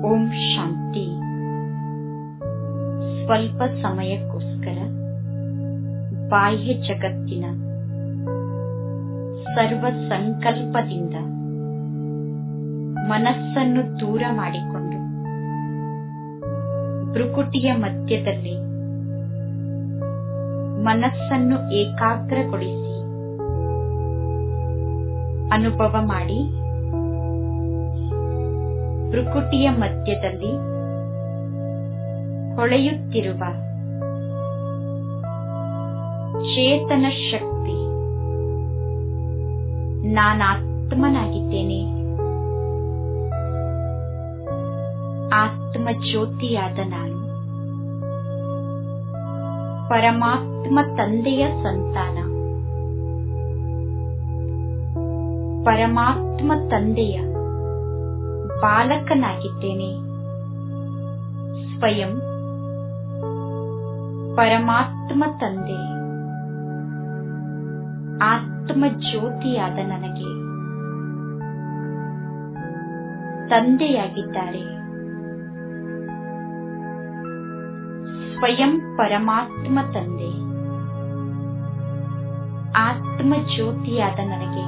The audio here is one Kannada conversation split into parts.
ಓಂ ಶಾಂತಿ ಸ್ವಲ್ಪ ಸಮಯಕ್ಕೋಸ್ಕರ ಬಾಹ್ಯ ಜಗತ್ತಿನ ಸರ್ವ ಸಂಕಲ್ಪದಿಂದ ಮನಸ್ಸನ್ನು ದೂರ ಮಾಡಿಕೊಂಡು ಭ್ರುಕುಟಿಯ ಮಧ್ಯದಲ್ಲಿ ಮನಸ್ಸನ್ನು ಏಕಾಗ್ರಗೊಳಿಸಿ ಅನುಭವ ಮಾಡಿ ಭ್ರುಕುಟಿಯ ಮಧ್ಯದಲ್ಲಿ ಹೊಳೆಯುತ್ತಿರುವ ಚೇತನ ಶಕ್ತಿ ನಾನಾತ್ಮನಾಗಿದ್ದೇನೆ ಆತ್ಮ ಜ್ಯೋತಿಯಾದ ನಾನು ಪರಮಾತ್ಮ ತಂದೆಯ ಸಂತಾನ ಪರಮಾತ್ಮ ತಂದೆಯ ಬಾಲಕನಾಗಿದ್ದೇನೆ ಸ್ವಯಂ ಪರಮಾತ್ಮ ತಂದೆ ಆತ್ಮ ಜ್ಯೋತಿಯಾದ ನನಗೆ ತಂದೆಯಾಗಿದ್ದಾರೆ ಸ್ವಯಂ ಪರಮಾತ್ಮ ತಂದೆ ಆತ್ಮ ಜ್ಯೋತಿಯಾದ ನನಗೆ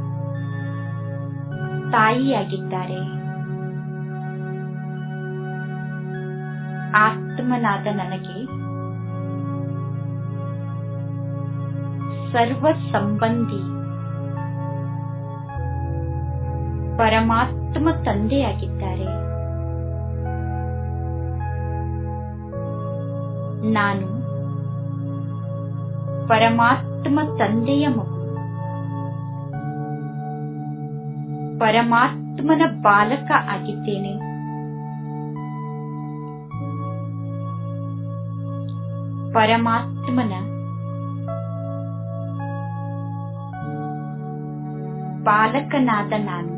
ತಾಯಿಯಾಗಿದ್ದಾರೆ ಆತ್ಮನಾದ ನನಗೆ ಸರ್ವ ಸಂಬಂಧಿ ಪರಮಾತ್ಮ ತಂದೆಯಾಗಿದ್ದಾರೆ ನಾನು ಪರಮಾತ್ಮ ತಂದೆಯ ಮಗು ಪರಮಾತ್ಮನ ಬಾಲಕ ಆಗಿದ್ದೇನೆ ಪರಮಾತ್ಮನ ಬಾಲಕನಾದ ನಾನು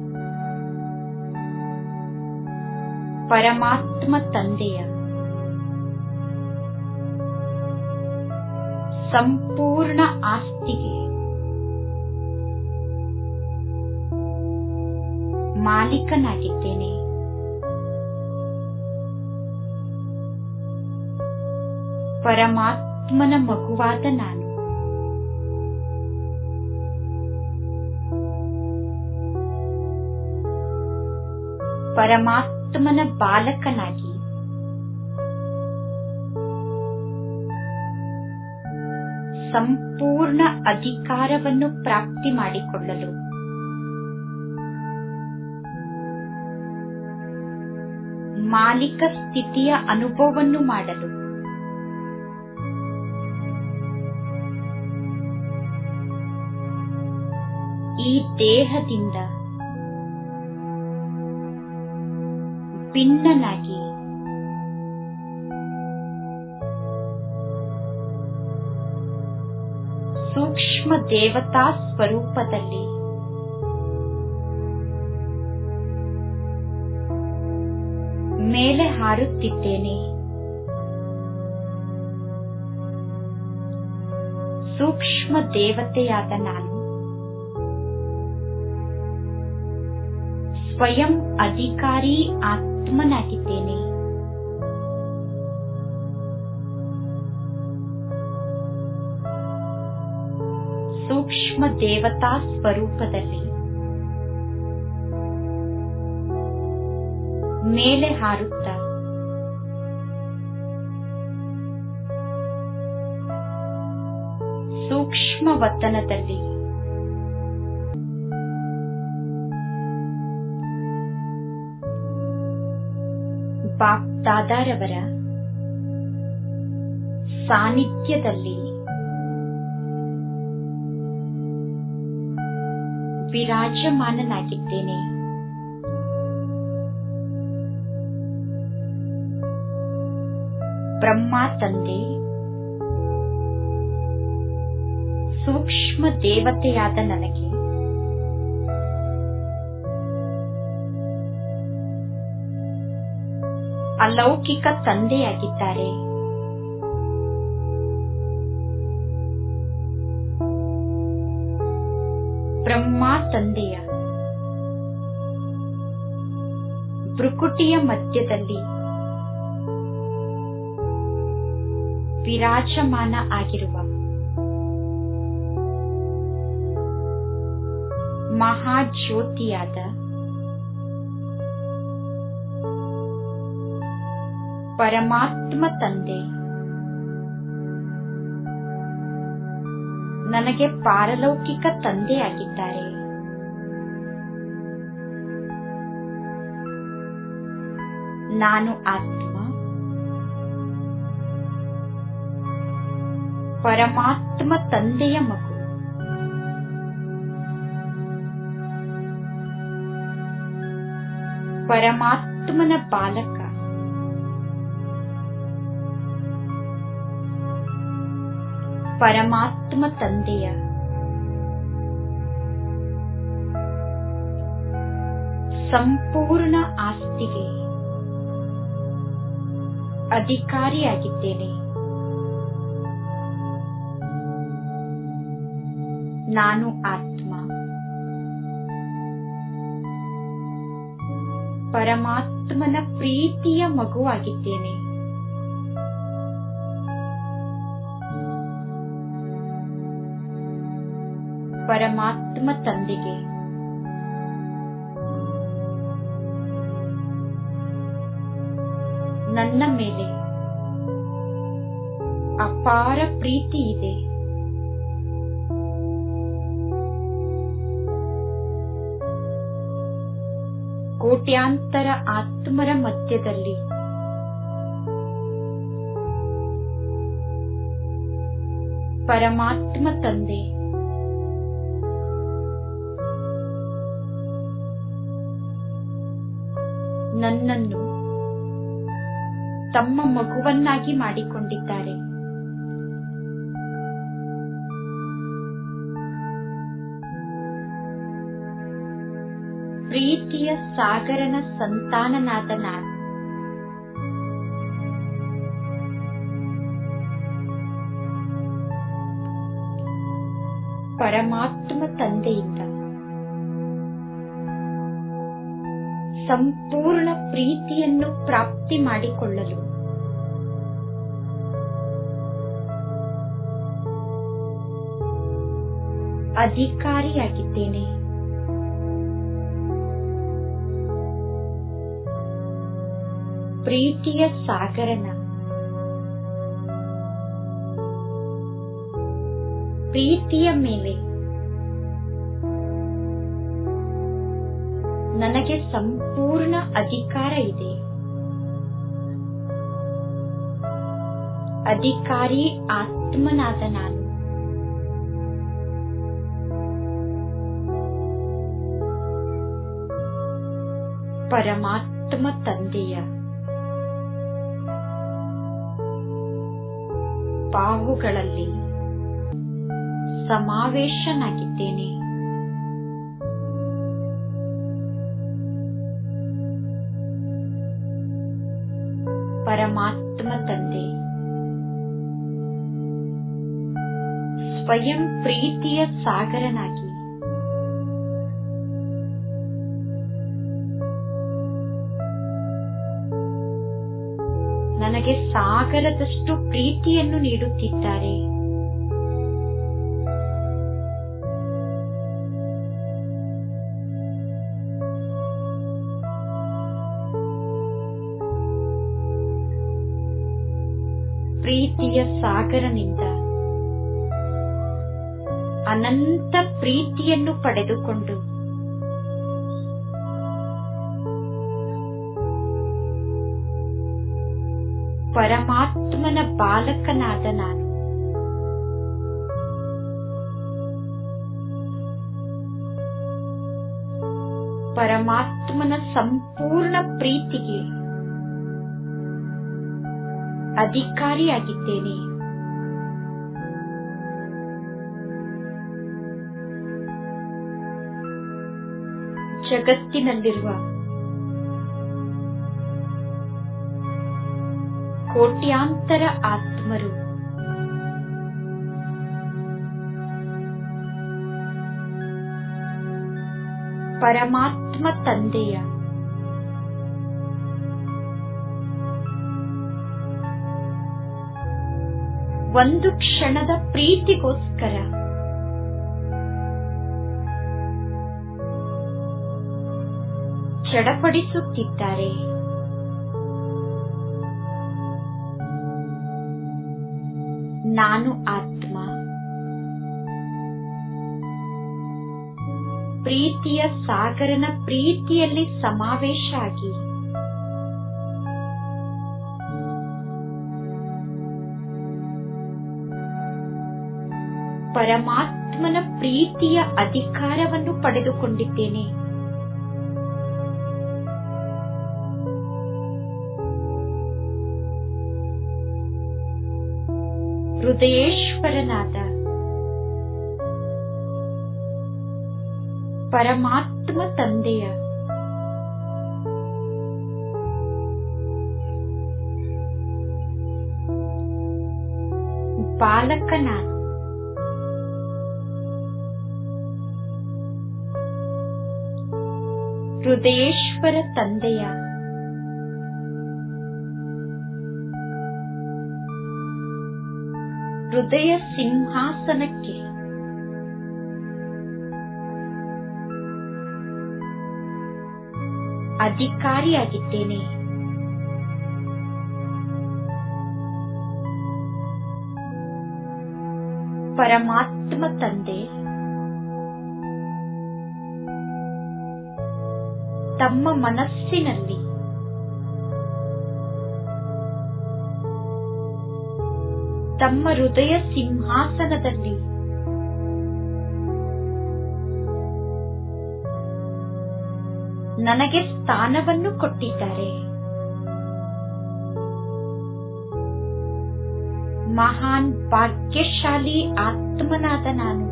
ಪರಮಾತ್ಮ ತಂದೆಯ ಸಂಪೂರ್ಣ ಆಸ್ತಿಗೆ ಮಾಲೀಕನಾಗಿದ್ದೇನೆ ಪರಮಾತ್ಮನ ಮಗುವಾದ ನಾನು ಪರಮಾತ್ಮನ ಬಾಲಕನಾಗಿ ಸಂಪೂರ್ಣ ಅಧಿಕಾರವನ್ನು ಪ್ರಾಪ್ತಿ ಮಾಡಿಕೊಳ್ಳಲು ಮಾಲೀಕ ಸ್ಥಿತಿಯ ಅನುಭವವನ್ನು ಮಾಡಲು ಈ ದೇಹದಿಂದ ಭಿನ್ನನಾಗಿ ಸೂಕ್ಷ್ಮ ದೇವತಾ ಸ್ವರೂಪದಲ್ಲಿ ಮೇಲೆ ಹಾರುತ್ತಿದ್ದೇನೆ ಸೂಕ್ಷ್ಮ ದೇವತೆಯಾದ ನಾನು ಸ್ವಯಂ ಅಧಿಕಾರಿ ಆತ್ಮನಾಗಿದ್ದೇನೆ ಸೂಕ್ಷ್ಮ ದೇವತಾ ಸ್ವರೂಪದಲ್ಲಿ ಮೇಲೆ ಹಾರುತ್ತ ಸೂಕ್ಷ್ಮ ವತನದಲ್ಲಿ ಬಾಪ್ದಾದಾರವರ ಸಾನ್ನಿಧ್ಯದಲ್ಲಿ ವಿರಾಜಮಾನನಾಗಿದ್ದೇನೆ ಬ್ರಹ್ಮ ತಂದೆ ಸೂಕ್ಷ್ಮ ದೇವತೆಯಾದ ನನಗೆ ಅಲೌಕಿಕ ತಂದೆಯಾಗಿದ್ದಾರೆ ಬ್ರಹ್ಮ ತಂದೆಯ ಭ್ರುಕುಟಿಯ ಮಧ್ಯದಲ್ಲಿ ವಿರಾಜಮಾನ ಆಗಿರುವ ಮಹಾಜ್ಯೋತಿಯಾದ ಪರಮಾತ್ಮ ತಂದೆ ನನಗೆ ಪಾರಲೌಕಿಕ ತಂದೆಯಾಗಿದ್ದಾರೆ ನಾನು ಆತ್ಮ ಪರಮಾತ್ಮ ತಂದೆಯ ಮಗು ಪರಮಾತ್ಮನ ಬಾಲಕ ಪರಮಾತ್ಮ ತಂದೆಯ ಸಂಪೂರ್ಣ ಆಸ್ತಿಗೆ ಅಧಿಕಾರಿಯಾಗಿದ್ದೇನೆ ನಾನು ಆತ್ಮ ಪರಮಾತ್ಮನ ಪ್ರೀತಿಯ ಮಗುವಾಗಿದ್ದೇನೆ ಪರಮಾತ್ಮ ತಂದೆಗೆ ನನ್ನ ಮೇಲೆ ಅಪಾರ ಪ್ರೀತಿ ಇದೆ ಕೋಟ್ಯಾಂತರ ಆತ್ಮರ ಮಧ್ಯದಲ್ಲಿ ಪರಮಾತ್ಮ ತಂದೆ ನನ್ನನ್ನು ತಮ್ಮ ಮಗುವನ್ನಾಗಿ ಮಾಡಿಕೊಂಡಿದ್ದಾರೆ ಪ್ರೀತಿಯ ಸಾಗರನ ಸಂತಾನನಾದ ನಾನು ಪರಮಾತ್ಮ ತಂದೆಯಿಂದ ಸಂಪೂರ್ಣ ಪ್ರೀತಿಯನ್ನು ಪ್ರಾಪ್ತಿ ಮಾಡಿಕೊಳ್ಳಲು ಅಧಿಕಾರಿಯಾಗಿದ್ದೇನೆ ಪ್ರೀತಿಯ ಸಾಗರನ ಪ್ರೀತಿಯ ಮೇಲೆ ನನಗೆ ಸಂಪೂರ್ಣ ಅಧಿಕಾರ ಇದೆ ಅಧಿಕಾರಿ ಆತ್ಮನಾದ ನಾನು ಪರಮಾತ್ಮ ತಂದೆಯ ಬಾಹುಗಳಲ್ಲಿ ಸಮಾವೇಶನಾಗಿದ್ದೇನೆ ಪರಮಾತ್ಮ ತಂದೆ ಸ್ವಯಂ ಪ್ರೀತಿಯ ಸಾಗರನಾಗಿ ನನಗೆ ಸಾಗರದಷ್ಟು ಪ್ರೀತಿಯನ್ನು ನೀಡುತ್ತಿದ್ದಾರೆ ಪ್ರೀತಿಯ ಸಾಗರನಿಂದ ಅನಂತ ಪ್ರೀತಿಯನ್ನು ಪಡೆದುಕೊಂಡು ಪರಮಾತ್ಮನ ಬಾಲಕನಾದ ನಾನು ಪರಮಾತ್ಮನ ಸಂಪೂರ್ಣ ಪ್ರೀತಿಗೆ ಅಧಿಕಾರಿಯಾಗಿದ್ದೇನೆ ಜಗತ್ತಿನಲ್ಲಿರುವ ಕೋಟ್ಯಾಂತರ ಆತ್ಮರು ಪರಮಾತ್ಮ ತಂದೆಯ ಒಂದು ಕ್ಷಣದ ಪ್ರೀತಿಗೋಸ್ಕರ ಚಡಪಡಿಸುತ್ತಿದ್ದಾರೆ ನಾನು ಆತ್ಮ ಪ್ರೀತಿಯ ಸಾಗರನ ಪ್ರೀತಿಯಲ್ಲಿ ಸಮಾವೇಶ ಆಗಿ ಪರಮಾತ್ಮನ ಪ್ರೀತಿಯ ಅಧಿಕಾರವನ್ನು ಪಡೆದುಕೊಂಡಿದ್ದೇನೆ ಹೃದಯೇಶ್ವರನಾದ ಪರಮಾತ್ಮ ತಂದೆಯ ಬಾಲಕ ನಾನು ಹೃದಯೇಶ್ವರ ತಂದೆಯ ಹೃದಯ ಸಿಂಹಾಸನಕ್ಕೆ ಅಧಿಕಾರಿಯಾಗಿದ್ದೇನೆ ಪರಮಾತ್ಮ ತಂದೆ ತಮ್ಮ ಮನಸ್ಸಿನಲ್ಲಿ ತಮ್ಮ ಹೃದಯ ಸಿಂಹಾಸನದಲ್ಲಿ ನನಗೆ ಸ್ಥಾನವನ್ನು ಕೊಟ್ಟಿದ್ದಾರೆ ಮಹಾನ್ ಭಾಗ್ಯಶಾಲಿ ಆತ್ಮನಾದ ನಾನು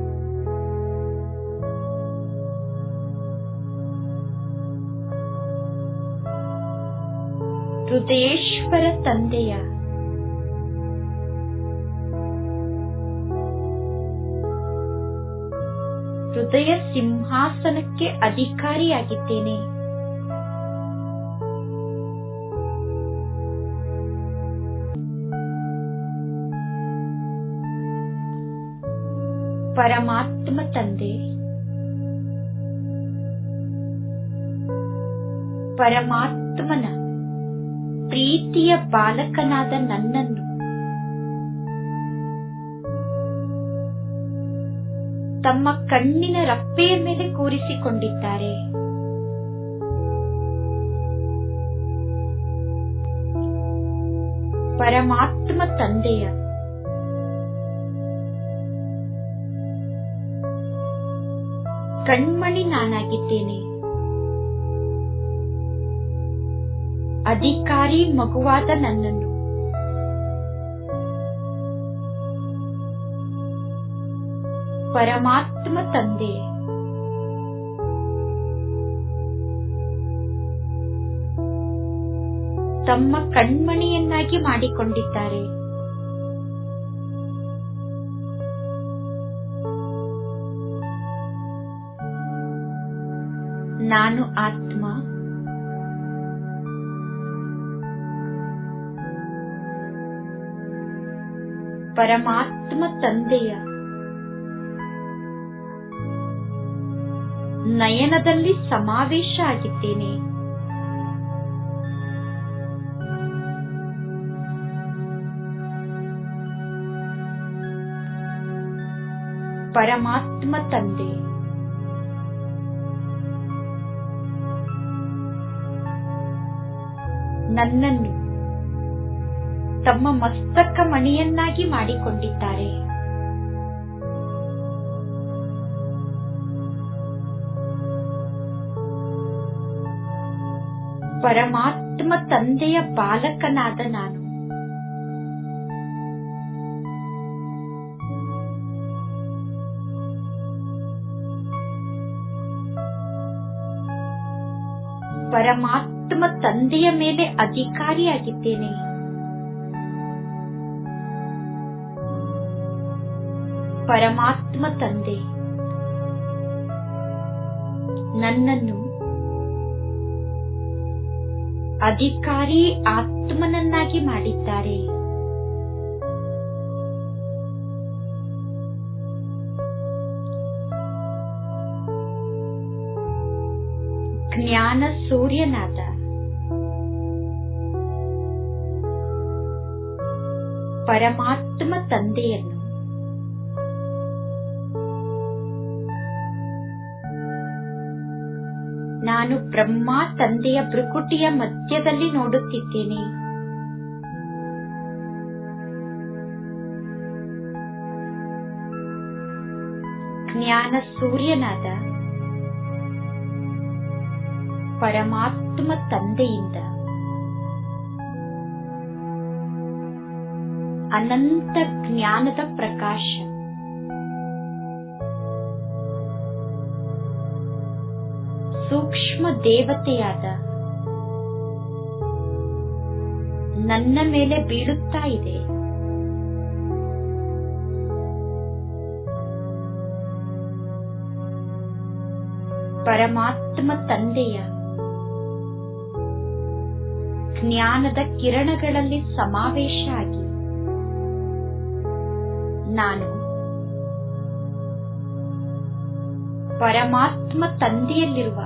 ಹೃದಯೇಶ್ವರ ತಂದೆಯ ಹೃದಯ ಸಿಂಹಾಸನಕ್ಕೆ ಅಧಿಕಾರಿಯಾಗಿದ್ದೇನೆ ಪರಮಾತ್ಮ ತಂದೆ ಪರಮಾತ್ಮನ ಪ್ರೀತಿಯ ಬಾಲಕನಾದ ನನ್ನನ್ನು ತಮ್ಮ ಕಣ್ಣಿನ ರಪ್ಪೆಯ ಮೇಲೆ ಕೂರಿಸಿಕೊಂಡಿದ್ದಾರೆ ಪರಮಾತ್ಮ ತಂದೆಯ ಕಣ್ಮಣಿ ನಾನಾಗಿದ್ದೇನೆ ಅಧಿಕಾರಿ ಮಗುವಾದ ನನ್ನನ್ನು ಪರಮಾತ್ಮ ತಂದೆ ತಮ್ಮ ಕಣ್ಮಣಿಯನ್ನಾಗಿ ಮಾಡಿಕೊಂಡಿದ್ದಾರೆ ನಾನು ಆತ್ಮ ಪರಮಾತ್ಮ ತಂದೆಯ ನಯನದಲ್ಲಿ ಸಮಾವೇಶ ಆಗಿದ್ದೇನೆ ಪರಮಾತ್ಮ ತಂದೆ ನನ್ನನ್ನು ತಮ್ಮ ಮಸ್ತಕ ಮಣಿಯನ್ನಾಗಿ ಮಾಡಿಕೊಂಡಿದ್ದಾರೆ ಪರಮಾತ್ಮ ತಂದೆಯ ಬಾಲಕನಾದ ನಾನು ಪರಮಾತ್ಮ ತಂದೆಯ ಮೇಲೆ ಅಧಿಕಾರಿಯಾಗಿದ್ದೇನೆ ಪರಮಾತ್ಮ ತಂದೆ ನನ್ನನ್ನು ಅಧಿಕಾರಿ ಆತ್ಮನನ್ನಾಗಿ ಮಾಡಿದ್ದಾರೆ ಜ್ಞಾನ ಸೂರ್ಯನಾದ ಪರಮಾತ್ಮ ತಂದೆಯನ್ನು ನಾನು ಬ್ರಹ್ಮ ತಂದೆಯ ಭೃಕುಟಿಯ ಮಧ್ಯದಲ್ಲಿ ನೋಡುತ್ತಿದ್ದೇನೆ ಜ್ಞಾನ ಸೂರ್ಯನಾದ ಪರಮಾತ್ಮ ತಂದೆಯಿಂದ ಅನಂತ ಜ್ಞಾನದ ಪ್ರಕಾಶ ಸೂಕ್ಷ್ಮ ದೇವತೆಯಾದ ನನ್ನ ಮೇಲೆ ಬೀಳುತ್ತಾ ಇದೆ ಪರಮಾತ್ಮ ತಂದೆಯ ಜ್ಞಾನದ ಕಿರಣಗಳಲ್ಲಿ ಸಮಾವೇಶ ಆಗಿ ನಾನು ಪರಮಾತ್ಮ ತಂದೆಯಲ್ಲಿರುವ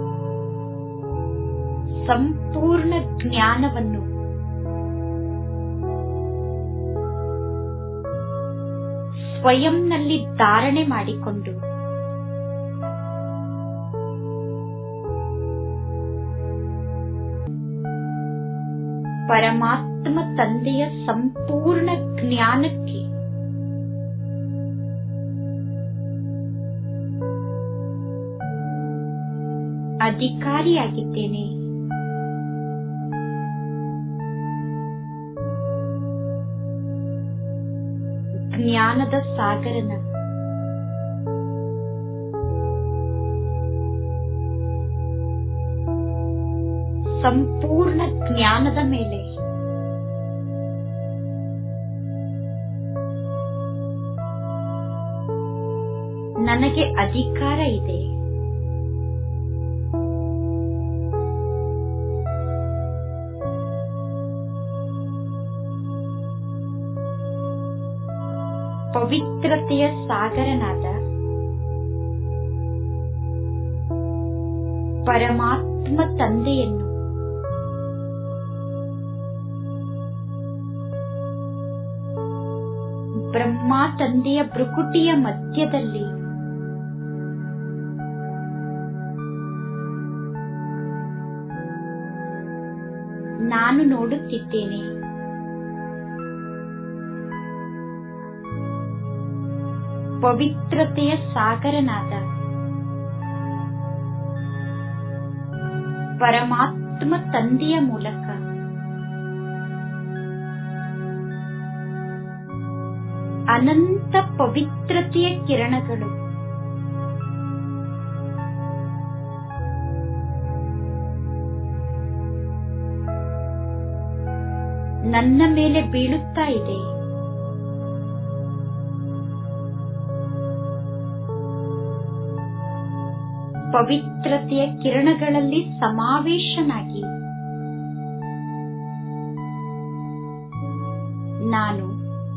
ಸಂಪೂರ್ಣ ಜ್ಞಾನವನ್ನು ಸ್ವಯಂನಲ್ಲಿ ಧಾರಣೆ ಮಾಡಿಕೊಂಡು ಪರಮಾತ್ಮ ತಂದೆಯ ಸಂಪೂರ್ಣ ಜ್ಞಾನಕ್ಕೆ ಅಧಿಕಾರಿಯಾಗಿದ್ದೇನೆ ಜ್ಞಾನದ ಸಾಗರನ ಸಂಪೂರ್ಣ ಜ್ಞಾನದ ಮೇಲೆ ನನಗೆ ಅಧಿಕಾರ ಇದೆ ಪವಿತ್ರತೆಯ ಸಾಗರನಾದ ಪರಮಾತ್ಮ ತಂದೆಯನ್ನು ಬ್ರಹ್ಮ ತಂದೆಯ ಭೃಕುಟಿಯ ಮಧ್ಯದಲ್ಲಿ ನಾನು ನೋಡುತ್ತಿದ್ದೇನೆ ಪವಿತ್ರತೆಯ ಸಾಗರನಾದ ಪರಮಾತ್ಮ ತಂದೆಯ ಮೂಲಕ ಅನಂತ ಪವಿತ್ರತೆಯ ಕಿರಣಗಳು ನನ್ನ ಮೇಲೆ ಬೀಳುತ್ತಾ ಇದೆ ಪವಿತ್ರತೆಯ ಕಿರಣಗಳಲ್ಲಿ ಸಮಾವೇಶನಾಗಿ ನಾನು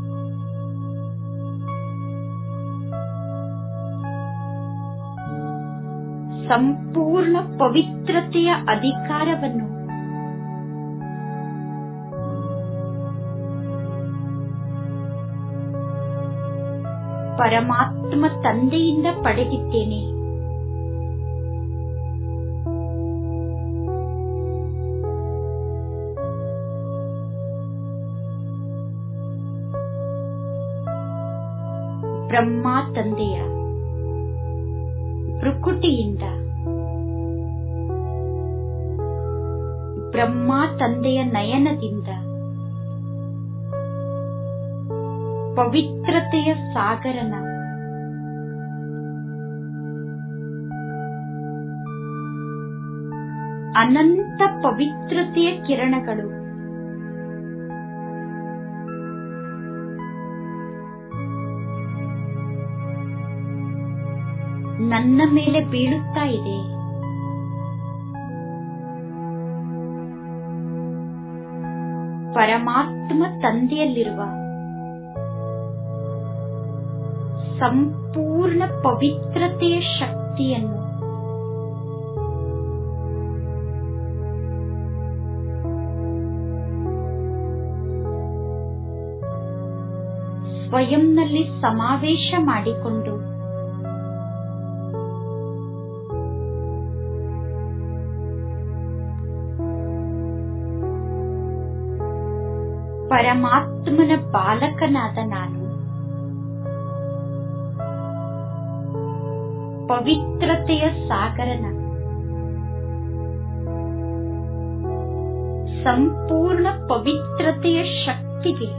ಸಂಪೂರ್ಣ ಪವಿತ್ರತೆಯ ಅಧಿಕಾರವನ್ನು ಪರಮಾತ್ಮ ತಂದೆಯಿಂದ ಪಡೆದಿದ್ದೇನೆ ಬ್ರಹ್ಮ ತಂದೆಯ ಭೃಕುಟಿಯಿಂದ ಬ್ರಹ್ಮ ತಂದೆಯ ನಯನದಿಂದ ಪವಿತ್ರತೆಯ ಸಾಗರನ ಅನಂತ ಪವಿತ್ರತೆಯ ಕಿರಣಗಳು ನನ್ನ ಮೇಲೆ ಬೀಳುತ್ತಾ ಇದೆ ಪರಮಾತ್ಮ ತಂದೆಯಲ್ಲಿರುವ ಸಂಪೂರ್ಣ ಪವಿತ್ರತೆಯ ಶಕ್ತಿಯನ್ನು ಸ್ವಯಂನಲ್ಲಿ ಸಮಾವೇಶ ಮಾಡಿಕೊಂಡು ಪರಮಾತ್ಮನ ಬಾಲಕನಾದ ನಾನು ಪವಿತ್ರತೆಯ ಸಾಗರನ ಸಂಪೂರ್ಣ ಪವಿತ್ರತೆಯ ಶಕ್ತಿಗೆ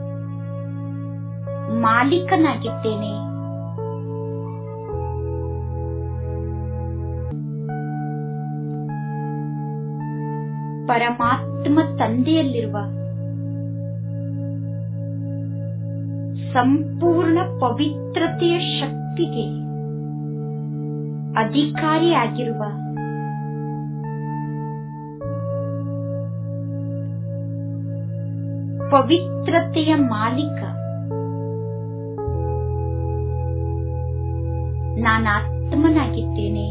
ಮಾಲೀಕನಾಗಿದ್ದೇನೆ ಪರಮಾತ್ಮ ತಂದೆಯಲ್ಲಿರುವ ಸಂಪೂರ್ಣ ಪವಿತ್ರತೆಯ ಶಕ್ತಿಗೆ ಅಧಿಕಾರಿಯಾಗಿರುವ ಪವಿತ್ರತೆಯ ಮಾಲೀಕ ನಾನಾತ್ಮನಾಗಿದ್ದೇನೆ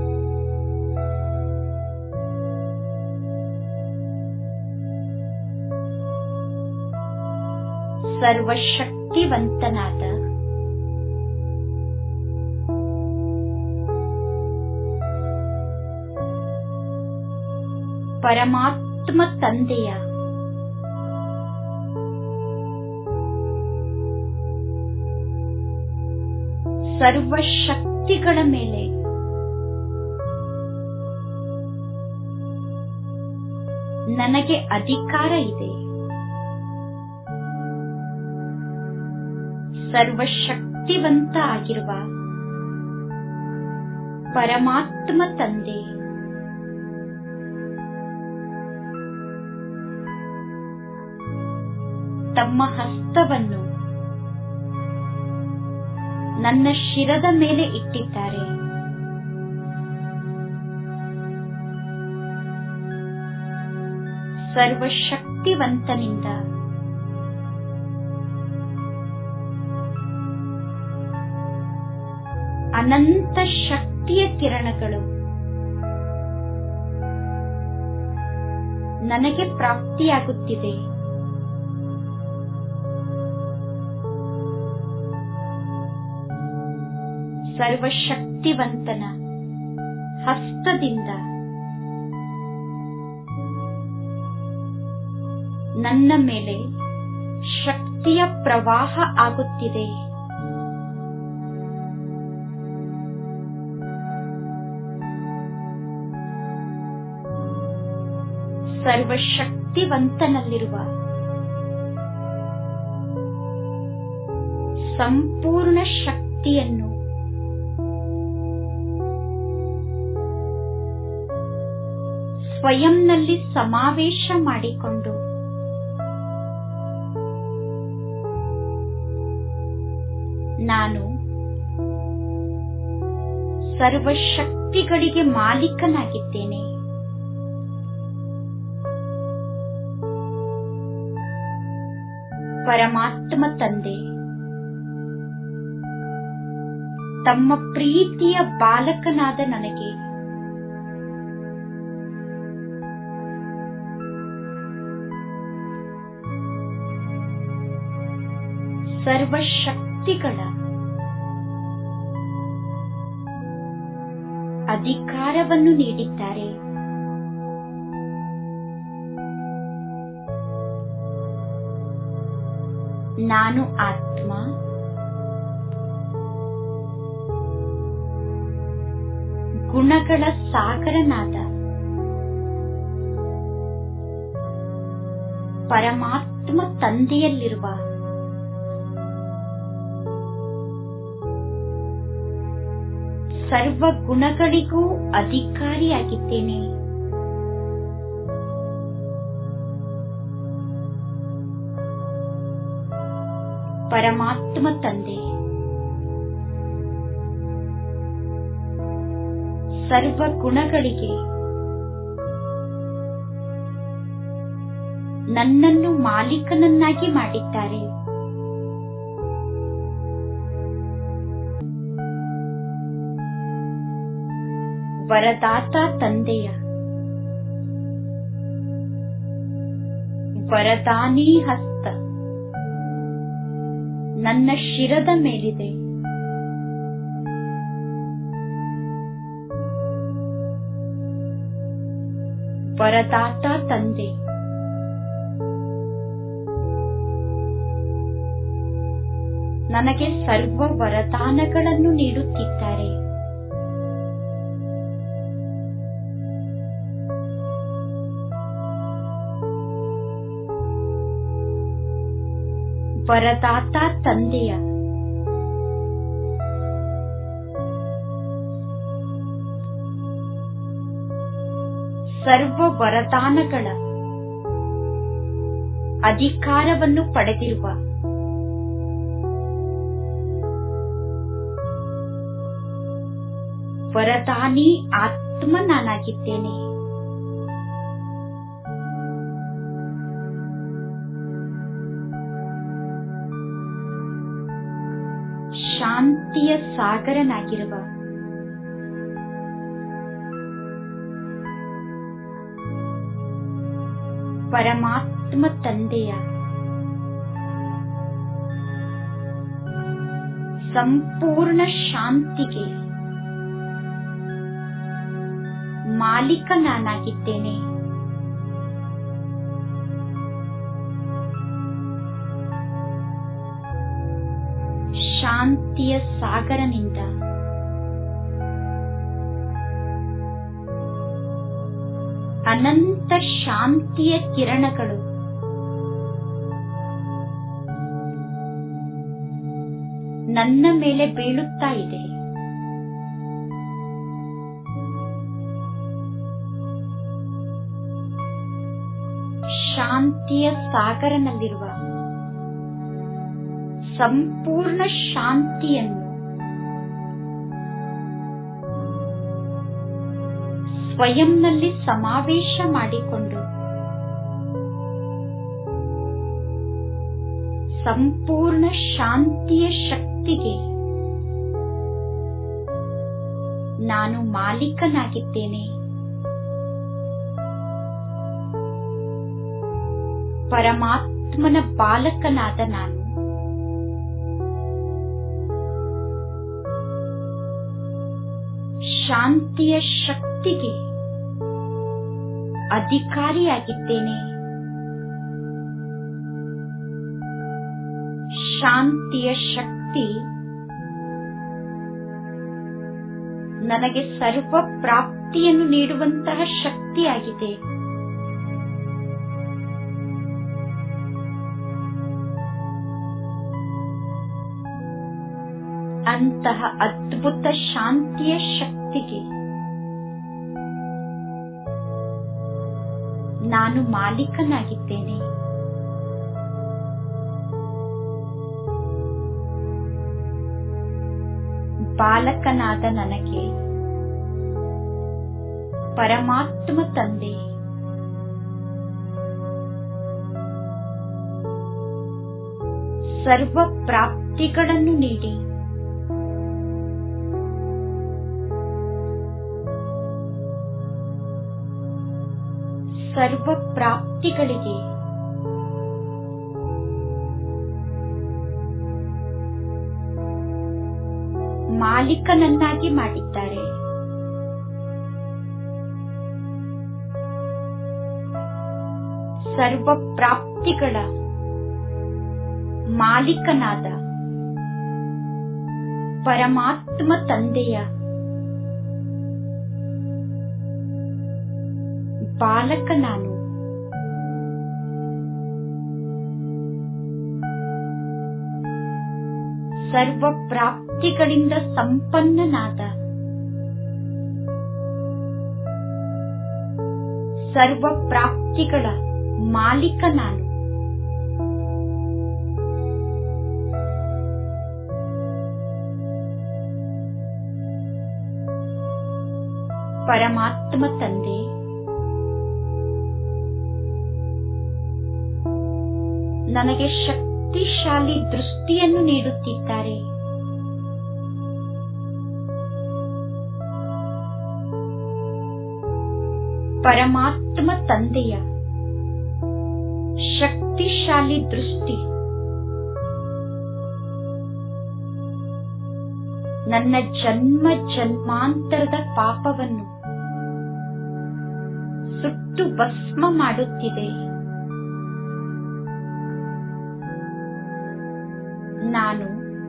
ಸರ್ವಶಕ್ತಿವಂತನಾದ ಪರಮಾತ್ಮ ತಂದೆಯ ಸರ್ವಶಕ್ತಿಗಳ ಮೇಲೆ ನನಗೆ ಅಧಿಕಾರ ಇದೆ ಸರ್ವಶಕ್ತಿವಂತ ಆಗಿರುವ ಪರಮಾತ್ಮ ತಂದೆ ತಮ್ಮ ಹಸ್ತವನ್ನು ನನ್ನ ಶಿರದ ಮೇಲೆ ಇಟ್ಟಿದ್ದಾರೆ ಸರ್ವಶಕ್ತಿವಂತನಿಂದ ಅನಂತ ಶಕ್ತಿಯ ಕಿರಣಗಳು ನನಗೆ ಪ್ರಾಪ್ತಿಯಾಗುತ್ತಿದೆ ಸರ್ವಶಕ್ತಿವಂತನ ಹಸ್ತದಿಂದ ನನ್ನ ಮೇಲೆ ಶಕ್ತಿಯ ಪ್ರವಾಹ ಆಗುತ್ತಿದೆ ಸರ್ವಶಕ್ತಿವಂತನಲ್ಲಿರುವ ಸಂಪೂರ್ಣ ಶಕ್ತಿಯನ್ನು ಸ್ವಯಂನಲ್ಲಿ ಸಮಾವೇಶ ಮಾಡಿಕೊಂಡು ನಾನು ಸರ್ವಶಕ್ತಿಗಳಿಗೆ ಮಾಲೀಕನಾಗಿದ್ದೇನೆ ಪರಮಾತ್ಮ ತಂದೆ ತಮ್ಮ ಪ್ರೀತಿಯ ಬಾಲಕನಾದ ನನಗೆ ಸರ್ವಶಕ್ತಿಗಳ ಅಧಿಕಾರವನ್ನು ನೀಡಿದ್ದಾರೆ ನಾನು ಆತ್ಮ ಗುಣಗಳ ಸಾಗರನಾದ ಪರಮಾತ್ಮ ತಂದೆಯಲ್ಲಿರುವ ಸರ್ವ ಗುಣಗಳಿಗೂ ಅಧಿಕಾರಿಯಾಗಿದ್ದೇನೆ ಪರಮಾತ್ಮ ತಂದೆ ಸರ್ವ ಗುಣಗಳಿಗೆ ನನ್ನನ್ನು ಮಾಲೀಕನನ್ನಾಗಿ ಮಾಡಿದ್ದಾರೆ ವರದಾತ ತಂದೆಯ ವರದಾನಿ ಹಸ್ತ ನನ್ನ ಶಿರದ ಮೇಲಿದೆ ವರದಾತ ತಂದೆ ನನಗೆ ಸರ್ವ ವರದಾನಗಳನ್ನು ನೀಡುತ್ತಿದ್ದಾರೆ ವರದಾತ ತಂದೆಯ ಸರ್ವ ವರದಾನಗಳ ಅಧಿಕಾರವನ್ನು ಪಡೆದಿರುವ ವರದಾನಿ ಆತ್ಮ ನಾನಾಗಿದ್ದೇನೆ ಶಾಂತಿಯ ಸಾಗರನಾಗಿರುವ ಪರಮಾತ್ಮ ತಂದೆಯ ಸಂಪೂರ್ಣ ಶಾಂತಿಗೆ ಮಾಲೀಕ ನಾನಾಗಿದ್ದೇನೆ ಶಾಂತಿಯ ಸಾಗರನಿಂದ ಅನಂತ ಶಾಂತಿಯ ಕಿರಣಗಳು ನನ್ನ ಮೇಲೆ ಬೀಳುತ್ತಾ ಇದೆ ಶಾಂತಿಯ ಸಾಗರನಲ್ಲಿರುವ ಸಂಪೂರ್ಣ ಶಾಂತಿಯನ್ನು ಸ್ವಯಂನಲ್ಲಿ ಸಮಾವೇಶ ಮಾಡಿಕೊಂಡು ಸಂಪೂರ್ಣ ಶಾಂತಿಯ ಶಕ್ತಿಗೆ ನಾನು ಮಾಲೀಕನಾಗಿದ್ದೇನೆ ಪರಮಾತ್ಮನ ಬಾಲಕನಾದ ನಾನು ಶಾಂತಿಯ ಶಕ್ತಿಗೆ ಅಧಿಕಾರಿಯಾಗಿದ್ದೇನೆ ಶಾಂತಿಯ ಶಕ್ತಿ ನನಗೆ ಸರ್ವ ಪ್ರಾಪ್ತಿಯನ್ನು ನೀಡುವಂತಹ ಶಕ್ತಿಯಾಗಿದೆ ಅಂತಹ ಅದ್ಭುತ ಶಾಂತಿಯ ಶಕ್ತಿಗೆ ನಾನು ಮಾಲೀಕನಾಗಿದ್ದೇನೆ ಬಾಲಕನಾದ ನನಗೆ ಪರಮಾತ್ಮ ತಂದೆ ಸರ್ವ ಪ್ರಾಪ್ತಿಗಳನ್ನು ನೀಡಿ ಸರ್ವ ಪ್ರಾಪ್ತಿಗಳಿಗೆ ಮಾಲೀಕನನ್ನಾಗಿ ಮಾಡಿದ್ದಾರೆ ಸರ್ವ ಪ್ರಾಪ್ತಿಗಳ ಮಾಲೀಕನಾದ ಪರಮಾತ್ಮ ತಂದೆಯ ಬಾಲಕ ನಾನು ಸರ್ವ ಪ್ರಾಪ್ತಿಗಳಿಂದ ಸಂಪನ್ನನಾದ ಸರ್ವ ಪ್ರಾಪ್ತಿಗಳ ಮಾಲೀಕ ನಾನು ಪರಮಾತ್ಮ ತಂದೆ ನನಗೆ ಶಕ್ತಿಶಾಲಿ ದೃಷ್ಟಿಯನ್ನು ನೀಡುತ್ತಿದ್ದಾರೆ ಪರಮಾತ್ಮ ತಂದೆಯ ಶಕ್ತಿಶಾಲಿ ದೃಷ್ಟಿ ನನ್ನ ಜನ್ಮ ಜನ್ಮಾಂತರದ ಪಾಪವನ್ನು ಸುಟ್ಟು ಭಸ್ಮ ಮಾಡುತ್ತಿದೆ ನಾನು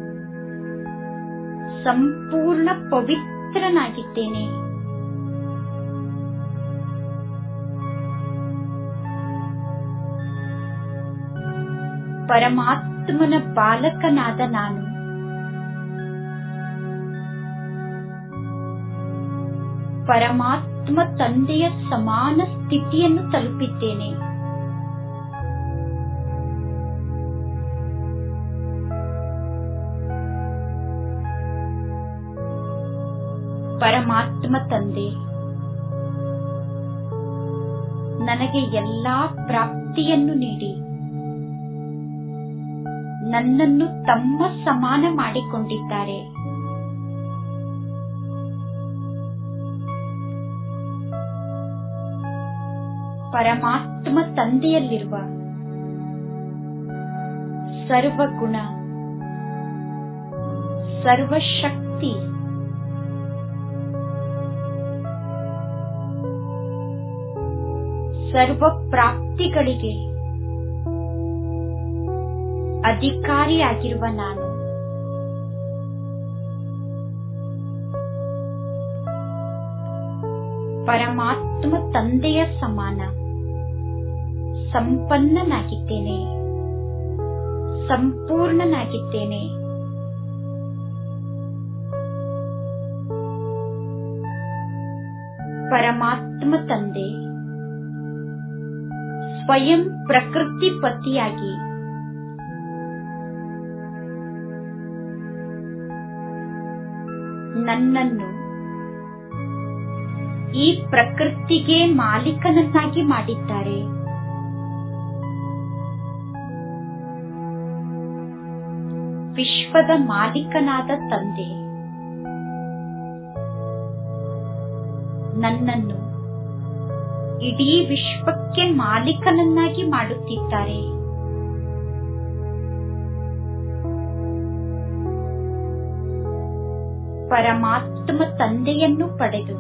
ಸಂಪೂರ್ಣ ಪವಿತ್ರನಾಗಿದ್ದೇನೆ ಪರಮಾತ್ಮನ ಬಾಲಕನಾದ ನಾನು ಪರಮಾತ್ಮ ತಂದೆಯ ಸಮಾನ ಸ್ಥಿತಿಯನ್ನು ತಲುಪಿದ್ದೇನೆ ಪರಮಾತ್ಮ ತಂದೆ ನನಗೆ ಎಲ್ಲಾ ಪ್ರಾಪ್ತಿಯನ್ನು ನೀಡಿ ನನ್ನನ್ನು ತಮ್ಮ ಸಮಾನ ಮಾಡಿಕೊಂಡಿದ್ದಾರೆ ಪರಮಾತ್ಮ ತಂದೆಯಲ್ಲಿರುವ ಸರ್ವಗುಣ ಸರ್ವಶಕ್ತಿ ಸರ್ವ ಪ್ರಾಪ್ತಿಗಳಿಗೆ ಅಧಿಕಾರಿಯಾಗಿರುವ ನಾನು ಪರಮಾತ್ಮ ತಂದೆಯ ಸಮಾನ ಸಂಪನ್ನನಾಗಿದ್ದೇನೆ ಸಂಪೂರ್ಣನಾಗಿದ್ದೇನೆ ಪರಮಾತ್ಮ ತಂದೆ ಸ್ವಯಂ ಪ್ರಕೃತಿ ಪತಿಯಾಗಿ ನನ್ನನ್ನು ಈ ಪ್ರಕೃತಿಗೆ ಮಾಲೀಕನನ್ನಾಗಿ ಮಾಡಿದ್ದಾರೆ ವಿಶ್ವದ ಮಾಲೀಕನಾದ ತಂದೆ ನನ್ನನ್ನು ಇಡೀ ವಿಶ್ವಕ್ಕೆ ಮಾಲೀಕನನ್ನಾಗಿ ಮಾಡುತ್ತಿದ್ದಾರೆ ಪರಮಾತ್ಮ ತಂದೆಯನ್ನು ಪಡೆದು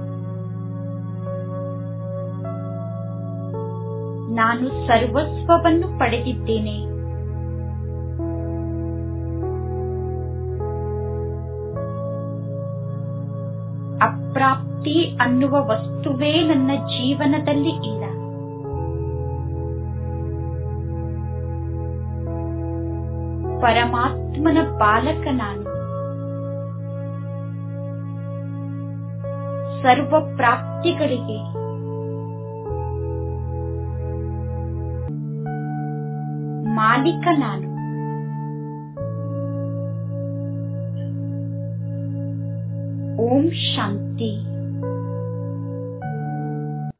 ನಾನು ಸರ್ವಸ್ವವನ್ನು ಪಡೆದಿದ್ದೇನೆ ಅಪ್ರಾಪ್ತಿ ಅನ್ನುವ ವಸ್ತುವೇ ನನ್ನ ಜೀವನದಲ್ಲಿ ಇಲ್ಲ ಪರಮಾತ್ಮನ ಬಾಲಕ ನಾನು ಸರ್ವ ಪ್ರಾಪ್ತಿಗಳಿಗೆ ಮಾಲೀಕ ನಾನು ಓಂ ಶಾಂತಿ